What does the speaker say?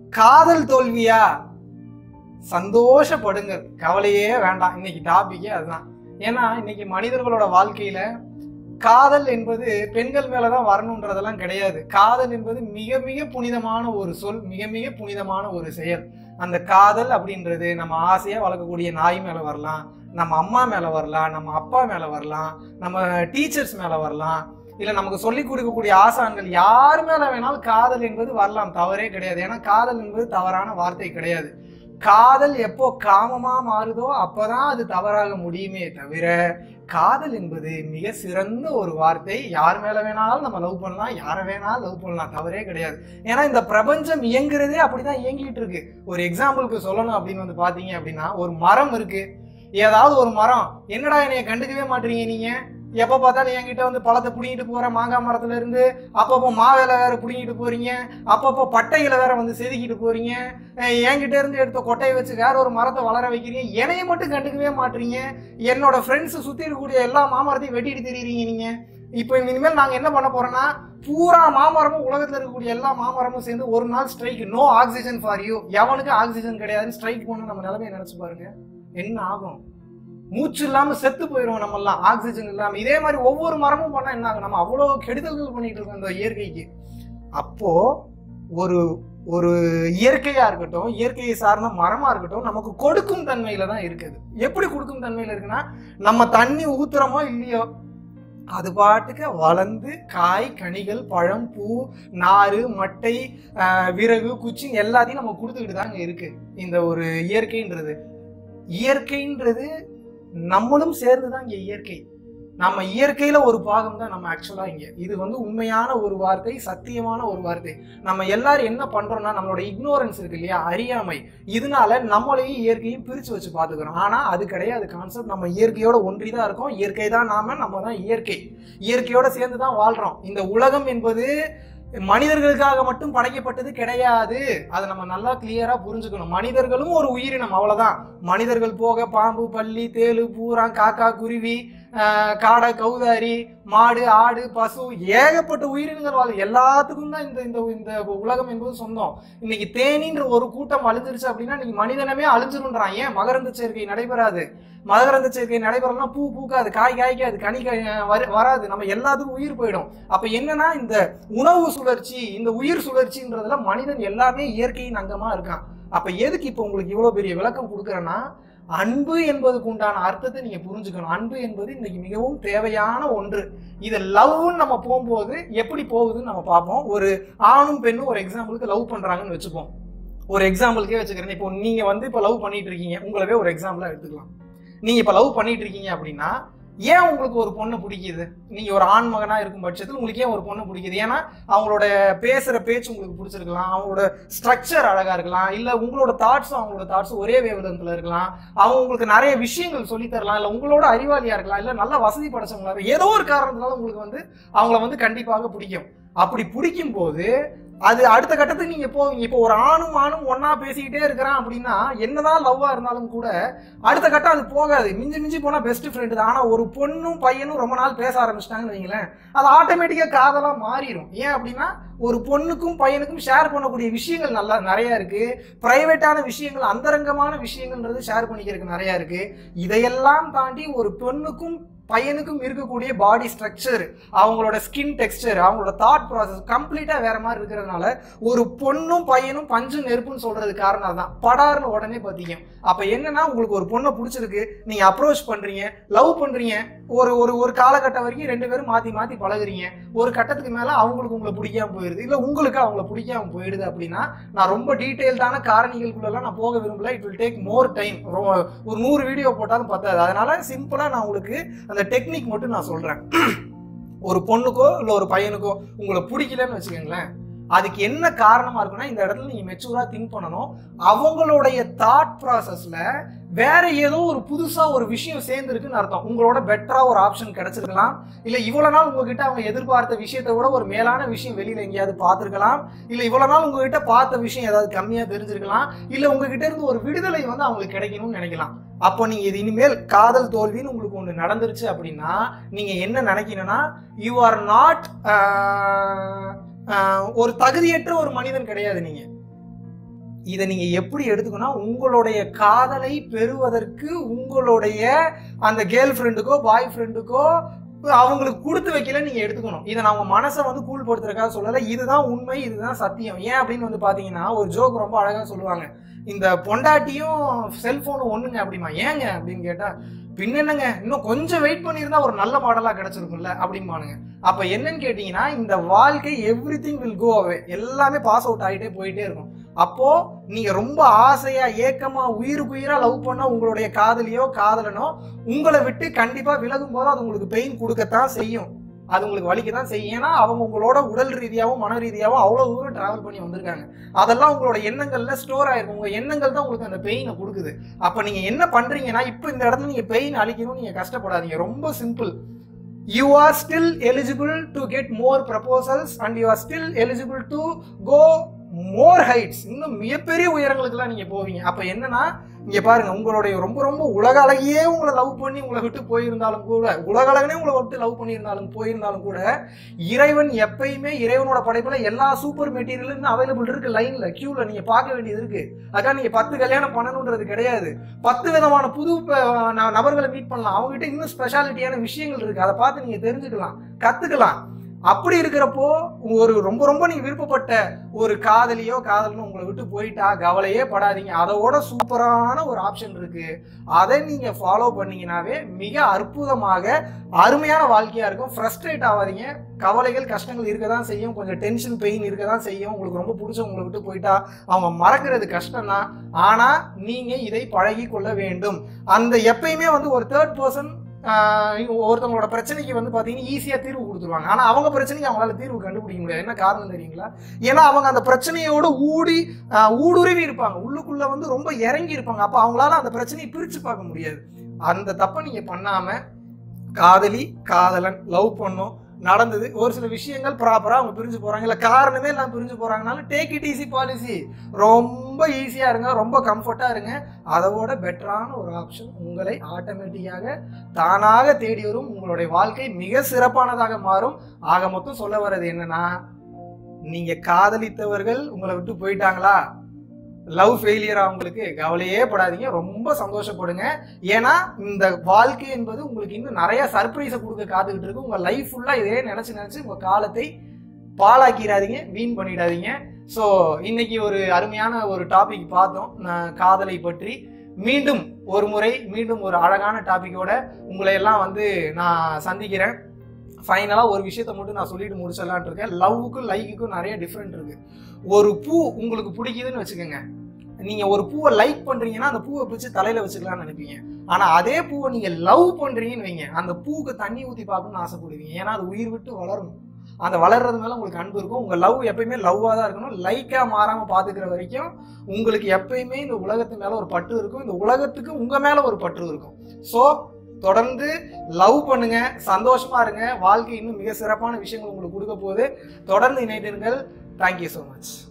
காதல் தோல்வியா சந்தோஷப்படுங்க கவலையே வேண்டாம் இன்னைக்கு டாபிக்கே அதுதான் ஏன்னா இன்னைக்கு மனிதர்களோட வாழ்க்கையில காதல் என்பது பெண்கள் மேலதான் வரணுன்றதெல்லாம் கிடையாது காதல் என்பது மிக மிக புனிதமான ஒரு சொல் மிக மிக புனிதமான ஒரு செயல் அந்த காதல் அப்படின்றது நம்ம ஆசையா வளர்க்கக்கூடிய நாய் மேல வரலாம் நம்ம அம்மா மேல வரலாம் நம்ம அப்பா மேல வரலாம் நம்ம டீச்சர்ஸ் மேல வரலாம் இல்ல நமக்கு சொல்லி கொடுக்கக்கூடிய ஆசான்கள் யார் மேல வேணாலும் காதல் என்பது வரலாம் தவறே கிடையாது ஏன்னா காதல் என்பது தவறான வார்த்தை கிடையாது காதல் எப்போ காமமா மாறுதோ அப்பதான் அது தவறாக முடியுமே தவிர காதல் என்பது மிக சிறந்த ஒரு வார்த்தை யார் மேல வேணாலும் நம்ம லவ் பண்ணலாம் யாரை வேணாலும் லவ் பண்ணலாம் தவறே கிடையாது ஏன்னா இந்த பிரபஞ்சம் இயங்குறதே அப்படிதான் இயங்கிட்டு இருக்கு ஒரு எக்ஸாம்பிளுக்கு சொல்லணும் அப்படின்னு வந்து பாத்தீங்க அப்படின்னா ஒரு மரம் இருக்கு ஏதாவது ஒரு மரம் என்னடா என்னைய கண்டுக்கவே மாட்டீங்க நீங்க எப்ப பார்த்தாலும் என்கிட்ட வந்து பழத்தை புடிங்கிட்டு போற மாங்காய் மரத்துல இருந்து அப்பப்போ மாவேல வேற புடிங்கிட்டு போறீங்க அப்பப்போ பட்டைகளை வேற வந்து செதுக்கிட்டு போறீங்க அஹ் என்கிட்ட இருந்து எடுத்த கொட்டையை வச்சு வேற ஒரு மரத்தை வளர வைக்கிறீங்க என்னைய மட்டும் கண்டுக்கவே மாட்டீங்க என்னோட ஃப்ரெண்ட்ஸ் சுத்தி இருக்கக்கூடிய எல்லா மாமரத்தையும் வெட்டிட்டு தெரியுறீங்க நீங்க இப்போ இனிமேல் நாங்க என்ன பண்ண போறோம்னா பூரா மாமரமும் உலகத்துல இருக்கக்கூடிய எல்லா மாமரமும் சேர்ந்து ஒரு நாள் strike no oxygen for you எவனுக்கு ஆக்சிஜன் கிடையாதுன்னு ஸ்ட்ரைக் பண்ண நம்ம நிலைமையை நினைச்சு பாருங்க என்ன ஆகும் மூச்சு இல்லாம செத்து போயிடுவோம் நம்ம எல்லாம் ஆக்சிஜன் இல்லாம இதே மாதிரி ஒவ்வொரு மரமும் பண்ணா என்ன ஆகும் நம்ம அவ்வளவு கெடுதல்கள் பண்ணிட்டு இருக்கோம் இந்த இயற்கைக்கு அப்போ ஒரு ஒரு இயற்கையா இருக்கட்டும் இயற்கையை சார்ந்த மரமா இருக்கட்டும் நமக்கு கொடுக்கும் தன்மையில தான் இருக்குது எப்படி கொடுக்கும் தன்மையில இருக்குன்னா நம்ம தண்ணி ஊத்துறோமோ இல்லையோ அது பாட்டுக்கு வளர்ந்து காய் கனிகள் பழம் பூ நாறு மட்டை ஆஹ், விறகு குச்சி எல்லாத்தையும் நம்ம கொடுத்துக்கிட்டு தாங்க இருக்கு இந்த ஒரு இயற்கைன்றது இயற்கைன்றது நம்மளும் சேர்ந்து தான் இங்க இயற்கை நம்ம இயற்கையில ஒரு பாகம் தான் நம்ம ஆக்சுவலா இங்க இது வந்து உண்மையான ஒரு வார்த்தை சத்தியமான ஒரு வார்த்தை நம்ம எல்லாரும் என்ன பண்றோம்னா நம்மளோட இக்னோரன்ஸ் இருக்கு இல்லையா அறியாமை இதனால நம்மளையும் இயற்கையும் பிரிச்சு வச்சு பாத்துக்கிறோம் ஆனா அது கிடையாது கான்செப்ட் நம்ம இயற்கையோட ஒன்றி தான் இருக்கோம் இயற்கை தான் நாம நம்ம தான் இயற்கை இயற்கையோட சேர்ந்து தான் வாழ்றோம் இந்த உலகம் என்பது மனிதர்களுக்காக மட்டும் படைக்கப்பட்டது கிடையாது அதை நம்ம நல்லா கிளியரா புரிஞ்சுக்கணும் மனிதர்களும் ஒரு உயிரினம் அவ்வளவுதான் மனிதர்கள் போக பாம்பு பல்லி தேளு பூரா காக்கா குருவி ஆஹ், காடை கௌதாரி மாடு ஆடு பசு ஏகப்பட்ட உயிரினங்கள் வாழ எல்லாத்துக்கும் தான் இந்த இந்த இந்த உலகம் என்பது சொந்தம் இன்னைக்கு தேனின்ற ஒரு கூட்டம் அழிஞ்சிருச்சு அப்படின்னா இன்னைக்கு மனிதனமே அழிஞ்சிருன்றான் ஏன் மகரந்த சேர்க்கை நடைபெறாது மகரந்த சேர்க்கை நடைபெறலாம் பூ பூக்காது காய் காய்க்காது கனி காய் வர- வராது நம்ம எல்லாத்துக்கும் உயிர் போயிடும் அப்ப என்னன்னா இந்த உணவு சுழற்சி இந்த உயிர் சுழற்சின்றதுல மனிதன் எல்லாமே இயற்கையின் அங்கமா இருக்கான் அப்ப எதுக்கு இப்ப உங்களுக்கு இவ்வளவு பெரிய விளக்கம் கொடுக்குறேன்னா அன்பு என்பதுக்கு உண்டான அர்த்தத்தை நீங்க புரிஞ்சுக்கணும் அன்பு என்பது இன்னைக்கு மிகவும் தேவையான ஒன்று இது லவ்னு நம்ம போகும்போது எப்படி போகுதுன்னு நம்ம பார்ப்போம் ஒரு ஆணும் பெண்ணும் ஒரு எக்ஸாம்பிளுக்கு லவ் பண்றாங்கன்னு வச்சுப்போம் ஒரு எக்ஸாம்பிளுக்கே வச்சுக்கிறேன் இப்போ நீங்க வந்து இப்போ லவ் பண்ணிட்டு இருக்கீங்க உங்களவே ஒரு எக்ஸாம்பிளா எடுத்துக்கலாம் நீங்க இப்போ லவ் பண்ணிட்டு இருக்கீங்க அப்படின்னா ஏன் உங்களுக்கு ஒரு பொண்ணு பிடிக்குது நீங்க ஒரு ஆண் மகனா இருக்கும் பட்சத்தில் உங்களுக்கு ஏன் ஒரு பொண்ணு பிடிக்குது ஏன்னா அவங்களோட பேசுற பேச்சு உங்களுக்கு பிடிச்சிருக்கலாம் அவங்களோட ஸ்ட்ரக்சர் அழகா இருக்கலாம் இல்ல உங்களோட தாட்ஸும் அவங்களோட தாட்ஸும் ஒரே வேவலத்துல இருக்கலாம் அவங்க உங்களுக்கு நிறைய விஷயங்கள் சொல்லி தரலாம் இல்ல உங்களோட அறிவாளியா இருக்கலாம் இல்ல நல்ல வசதி படைச்சவங்களா இருக்கலாம். ஏதோ ஒரு காரணத்தினால உங்களுக்கு வந்து அவங்கள வந்து கண்டிப்பாக பிடிக்கும் அப்படி பிடிக்கும் போது அது அடுத்த கட்டத்துக்கு நீங்க போவீங்க இப்போ ஒரு ஆணும் ஆணும் ஒண்ணா பேசிக்கிட்டே இருக்கிறான் அப்படின்னா என்னதான் லவ்வா இருந்தாலும் கூட அடுத்த கட்டம் அது போகாது மிஞ்சி மிஞ்சி போனா பெஸ்ட் ஃப்ரெண்டு தான் ஆனா ஒரு பொண்ணும் பையனும் ரொம்ப நாள் பேச ஆரம்பிச்சிட்டாங்கன்னு வைங்களேன் அது ஆட்டோமேட்டிக்கா காதலா மாறிடும் ஏன் அப்படின்னா ஒரு பொண்ணுக்கும் பையனுக்கும் ஷேர் பண்ணக்கூடிய விஷயங்கள் நல்லா நிறைய இருக்கு பிரைவேட்டான விஷயங்கள் அந்தரங்கமான விஷயங்கள்ன்றது ஷேர் பண்ணிக்கிறதுக்கு நிறைய இருக்கு இதையெல்லாம் தாண்டி ஒரு பெண்ணுக்கும் பையனுக்கும் இருக்கக்கூடிய பாடி ஸ்ட்ரக்சர் அவங்களோட ஸ்கின் டெக்ஸ்டர் அவங்களோட தாட் ப்ராசஸ் கம்ப்ளீட்டா வேற மாதிரி இருக்கிறதுனால ஒரு பொண்ணும் பையனும் பஞ்சு நெருப்புன்னு சொல்றது காரணம் தான் படார்னு உடனே பார்த்தீங்க அப்ப என்னன்னா உங்களுக்கு ஒரு பொண்ணை பிடிச்சிருக்கு நீங்க அப்ரோச் பண்றீங்க லவ் பண்றீங்க ஒரு ஒரு ஒரு காலகட்டம் வரைக்கும் ரெண்டு பேரும் மாத்தி மாத்தி பழகுறீங்க ஒரு கட்டத்துக்கு மேல அவங்களுக்கு உங்களை பிடிக்காம போயிடுது இல்ல உங்களுக்கு அவங்கள பிடிக்காம போயிடுது அப்படின்னா நான் ரொம்ப டீட்டெயில்டான காரணிகளுக்குள்ளெல்லாம் நான் போக விரும்பல it will take more time ஒரு நூறு வீடியோ போட்டாலும் பத்தாது அதனால சிம்பிளா நான் உங்களுக்கு அந்த டெக்னிக் மட்டும் நான் சொல்றேன் ஒரு பொண்ணுக்கோ இல்ல ஒரு பையனுக்கோ உங்களை பிடிக்கலன்னு வச்சுக்கோங்களேன் அதுக்கு என்ன காரணமா இருக்குன்னா இந்த இடத்துல நீங்க மெச்சூரா திங்க் பண்ணணும் அவங்களுடைய தாட் ப்ராசஸ்ல வேற ஏதோ ஒரு புதுசா ஒரு விஷயம் சேர்ந்துருக்குன்னு அர்த்தம் உங்களோட பெட்டரா ஒரு ஆப்ஷன் கிடைச்சிருக்கலாம் இல்ல இவ்வளவு நாள் உங்ககிட்ட அவங்க எதிர்பார்த்த விஷயத்தை விட ஒரு மேலான விஷயம் வெளியில எங்கேயாவது பார்த்திருக்கலாம் இல்ல இவ்வளவு நாள் உங்ககிட்ட பார்த்த விஷயம் ஏதாவது கம்மியா தெரிஞ்சிருக்கலாம் இல்ல உங்ககிட்ட இருந்து ஒரு விடுதலை வந்து அவங்களுக்கு கிடைக்கணும்னு நினைக்கலாம் அப்போ நீங்க இது இனிமேல் காதல் தோல்வின்னு உங்களுக்கு ஒண்ணு நடந்துருச்சு அப்படின்னா நீங்க என்ன நினைக்கணும்னா யூ ஆர் நாட் ஒரு தகுதியற்ற ஒரு மனிதன் கிடையாது நீங்க இதை நீங்க எப்படி எடுத்துக்கணும் உங்களுடைய காதலை பெறுவதற்கு உங்களுடைய அந்த கேர்ள் ஃப்ரெண்டுக்கோ பாய் ஃப்ரெண்டுக்கோ அவங்களுக்கு கொடுத்து வைக்கல நீங்க எடுத்துக்கணும் இதை நான் உங்க மனசை வந்து கூழ்படுத்துறதுக்காக சொல்லல இதுதான் உண்மை இதுதான் சத்தியம் ஏன் அப்படின்னு வந்து பாத்தீங்கன்னா ஒரு ஜோக் ரொம்ப அழகா சொல்லுவாங்க இந்த பொண்டாட்டியும் செல்போனும் ஒண்ணுங்க அப்படிமா ஏங்க அப்படின்னு கேட்டா பின்ன என்னங்க இன்னும் கொஞ்சம் வெயிட் பண்ணியிருந்தா ஒரு நல்ல மாடலா கிடைச்சிருக்கும்ல அப்படிம்பானுங்க அப்ப என்னன்னு கேட்டீங்கன்னா இந்த வாழ்க்கை everything will go away எல்லாமே பாஸ் அவுட் ஆகிட்டே போயிட்டே இருக்கும் அப்போ நீங்க ரொம்ப ஆசையா ஏக்கமா உயிருக்கு உயிரா லவ் பண்ண உங்களுடைய காதலியோ காதலனோ உங்களை விட்டு கண்டிப்பா விலகும் போது அது உங்களுக்கு பெயின் கொடுக்கத்தான் செய்யும் அது உங்களுக்கு வலிக்க தான் செய்யும் ஏன்னா அவங்க உங்களோட உடல் ரீதியாகவும் மன ரீதியாகவும் அவ்வளோ தூரம் டிராவல் பண்ணி வந்திருக்காங்க அதெல்லாம் உங்களோட எண்ணங்கள்ல ஸ்டோர் ஆயிருக்கும் உங்க எண்ணங்கள் தான் உங்களுக்கு அந்த பெயினை கொடுக்குது அப்ப நீங்க என்ன பண்றீங்கன்னா இப்போ இந்த இடத்துல நீங்க பெயின் அழிக்கணும் நீங்க கஷ்டப்படாதீங்க ரொம்ப simple you are still eligible to get more proposals and you are still eligible to go more heights இன்னும் மிகப்பெரிய உயரங்களுக்குலாம் நீங்க போவீங்க அப்ப என்னன்னா இங்க பாருங்க உங்களுடைய ரொம்ப ரொம்ப உலக அழகியே உங்களை லவ் பண்ணி உங்களை விட்டு போயிருந்தாலும் கூட உலக அழகனே உங்களை விட்டு லவ் பண்ணியிருந்தாலும் போயிருந்தாலும் கூட இறைவன் எப்பயுமே இறைவனோட படைப்புல எல்லா சூப்பர் மெட்டீரியலும் அவைலபிள் இருக்கு லைன்ல கியூல நீங்க பார்க்க வேண்டியது இருக்கு அதான் நீங்க பத்து கல்யாணம் பண்ணணுன்றது கிடையாது பத்து விதமான புது ப- ந- நபர்களை மீட் பண்ணலாம் அவங்ககிட்ட இன்னும் ஸ்பெஷாலிட்டியான விஷயங்கள் இருக்கு அதை பார்த்து நீங்க தெரிஞ்சுக்கலாம் கத்துக்கலாம் அப்படி இருக்கிறப்போ ஒரு ரொம்ப ரொம்ப நீங்க விருப்பப்பட்ட ஒரு காதலியோ காதலனோ உங்களை விட்டு போயிட்டா கவலையே படாதீங்க அதோட சூப்பரான ஒரு ஆப்ஷன் இருக்கு அதை நீங்க ஃபாலோ பண்ணீங்கன்னாவே மிக அற்புதமாக அருமையான வாழ்க்கையா இருக்கும் ஃப்ரஸ்ட்ரேட் ஆகாதீங்க கவலைகள் கஷ்டங்கள் இருக்க தான் செய்யும் கொஞ்சம் டென்ஷன் பெயின் இருக்க தான் செய்யும் உங்களுக்கு ரொம்ப பிடிச்சவங்களை விட்டு போயிட்டா அவங்க மறக்கிறது கஷ்டம் தான் ஆனா நீங்க இதை பழகி கொள்ள வேண்டும் அந்த எப்பயுமே வந்து ஒரு தேர்ட் பர்சன் ஒருத்தவங்களோட பிரச்சனைக்கு வந்து பாத்தீங்கன்னா ஈஸியா தீர்வு கொடுத்துருவாங்க ஆனா அவங்க பிரச்சனைக்கு அவங்களால தீர்வு கண்டுபிடிக்க முடியாது என்ன காரணம் தெரியுங்களா ஏன்னா அவங்க அந்த பிரச்சனையோட ஊடி ஆஹ், ஊடுருவி இருப்பாங்க உள்ளுக்குள்ள வந்து ரொம்ப இறங்கி இருப்பாங்க அப்ப அவங்களால அந்த பிரச்சனையை பிரிச்சு பார்க்க முடியாது அந்த தப்பை நீங்க பண்ணாம காதலி காதலன் லவ் பண்ணோம் நடந்தது ஒரு சில விஷயங்கள் ப்ராப்பரா அவங்க பிரிஞ்சு போறாங்க இல்ல காரணமே எல்லாம் பிரிஞ்சு போறாங்கனாலும் டேக் இட் ஈஸி பாலிசி ரொம்ப ஈஸியா இருங்க ரொம்ப கம்ஃபர்ட்டா இருங்க அதோட பெட்டரான ஒரு ஆப்ஷன் உங்களை ஆட்டோமேட்டிக்காக தானாக தேடி வரும் உங்களுடைய வாழ்க்கை மிக சிறப்பானதாக மாறும் ஆக மொத்தம் சொல்ல வர்றது என்னன்னா நீங்க காதலித்தவர்கள் உங்களை விட்டு போயிட்டாங்களா லவ் ஃபெயிலியர் அவங்களுக்கு கவலையே படாதீங்க ரொம்ப சந்தோஷப்படுங்க ஏன்னா இந்த வாழ்க்கை என்பது உங்களுக்கு இன்னும் நிறைய சர்ப்ரைஸை கொடுக்க காத்துக்கிட்டு இருக்கு உங்க லைஃப் ஃபுல்லா இதே நினைச்சு நினைச்சு உங்க காலத்தை பாழாக்கிடாதீங்க வீண் பண்ணிடாதீங்க ஸோ இன்னைக்கு ஒரு அருமையான ஒரு டாபிக் பார்த்தோம் நான் காதலை பற்றி மீண்டும் ஒரு முறை மீண்டும் ஒரு அழகான டாபிக்கோட உங்களை எல்லாம் வந்து நான் சந்திக்கிறேன் ஃபைனலாக ஒரு விஷயத்த மட்டும் நான் சொல்லிட்டு முடிச்சிடலான்ட்டு இருக்கேன் லவ்வுக்கும் லைக்குக்கும் நிறைய டிஃப்ரெண்ட் இருக்கு ஒரு பூ உங்களுக்கு பிடிக்குதுன்னு வச்சுக்கோங்க நீங்க ஒரு பூவை லைக் பண்றீங்கன்னா அந்த பூவை பிடிச்சி தலையில வச்சுக்கலாம்னு நினைப்பீங்க ஆனா அதே பூவை நீங்க லவ் பண்றீங்கன்னு வைங்க அந்த பூவுக்கு தண்ணி ஊத்தி பார்க்கணும்னு ஆசைப்படுவீங்க ஏன்னா அது உயிர் விட்டு வளரணும் அந்த வளர்றது மேல உங்களுக்கு அன்பு இருக்கும் உங்க லவ் எப்பயுமே லவ்வா தான் இருக்கணும் லைக்கா மாறாம பாத்துக்கிற வரைக்கும் உங்களுக்கு எப்பயுமே இந்த உலகத்து மேல ஒரு பற்று இருக்கும் இந்த உலகத்துக்கு உங்க மேல ஒரு பற்று இருக்கும் ஸோ தொடர்ந்து லவ் பண்ணுங்க சந்தோஷமா இருங்க வாழ்க்கை இன்னும் மிக சிறப்பான விஷயங்கள் உங்களுக்கு கொடுக்க போகுது தொடர்ந்து இணைந்திருங்கள் தேங்க்யூ ஸோ மச்